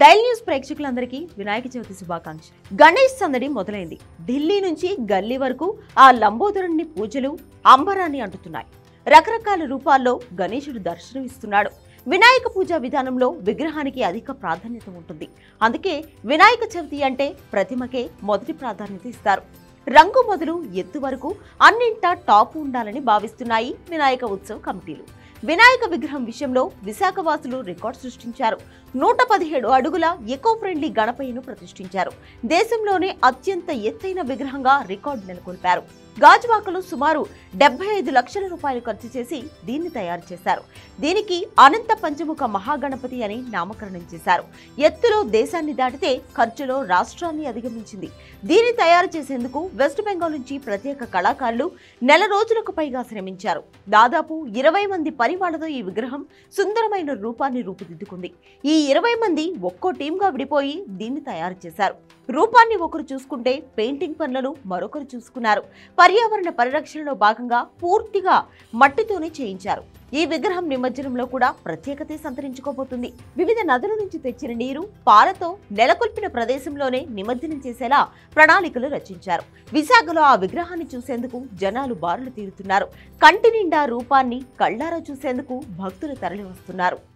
dial news ప్రేక్షకులందరికీ వినాయక చవితి శుభాకాంక్షలు గణేష్ సందడి మొదలైంది ఢిల్లీ నుంచి గల్లీ వరకు ఆ లంబోదరుణ్ణి పూజలు అంబరాన్ని అంటుతున్నాయి రకరకాల రూపాల్లో గణేశుడు దర్శనమిస్తున్నాడు వినాయక పూజ విధానంలో విగ్రహానికి అధిక ప్రాధాన్యత ఉంటుంది అందుకే వినాయక చవితి అంటే ప్రతిమకే మొదటి ప్రాధాన్యత ఇస్తారు రంగు మొదలు ఎత్తు వరకు అన్నింటా టాప్ ఉండాలని భావిస్తున్నాయి వినాయక ఉత్సవ్ కమిటీలు వినాయక విగ్రహం విషయంలో విశాఖవాసులు రికార్డ్ సృష్టించారు నూట పదిహేడు అడుగుల ఎకో ఫ్రెండ్లీ గణపయ్యను ప్రతిష్ఠించారు దేశంలోనే అత్యంత ఎత్తైన విగ్రహంగా రికార్డు నెలకొల్పారు గాజువాకలో సుమారు డెబ్బై ఐదు లక్షల రూపాయలు ఖర్చు చేసి దీన్ని తయారు చేశారు దీనికి అనంత పంచముఖ మహాగణపతి అని నామకరణం చేశారు ఎత్తులో దేశాన్ని దాటితే ఖర్చులో రాష్ట్రాన్ని అధిగమించింది దీన్ని తయారు చేసేందుకు వెస్ట్ బెంగాల్ నుంచి ప్రత్యేక కళాకారులు నెల రోజులకు పైగా శ్రమించారు దాదాపు ఇరవై మంది పరివాళ్లతో ఈ విగ్రహం సుందరమైన రూపాన్ని రూపుదిద్దుకుంది ఈ ఇరవై మంది ఒక్కో టీంగా విడిపోయి దీన్ని తయారు చేశారు రూపాన్ని ఒకరు చూసుకుంటే పెయింటింగ్ పనులను మరొకరు చూసుకున్నారు పర్యావరణ పరిరక్షణలో భాగంగా పూర్తిగా మట్టితోనే చేయించారు ఈ విగ్రహం నిమజ్జనంలో కూడా ప్రత్యేకతే సంతరించుకోబోతుంది వివిధ నదుల నుంచి తెచ్చిన నీరు పాలతో నెలకొల్పిన ప్రదేశంలోనే నిమజ్జనం చేసేలా ప్రణాళికలు రచించారు విశాఖలో ఆ విగ్రహాన్ని చూసేందుకు జనాలు బారులు తీరుతున్నారు కంటి నిండా రూపాన్ని కళ్ళారా చూసేందుకు భక్తులు తరలివస్తున్నారు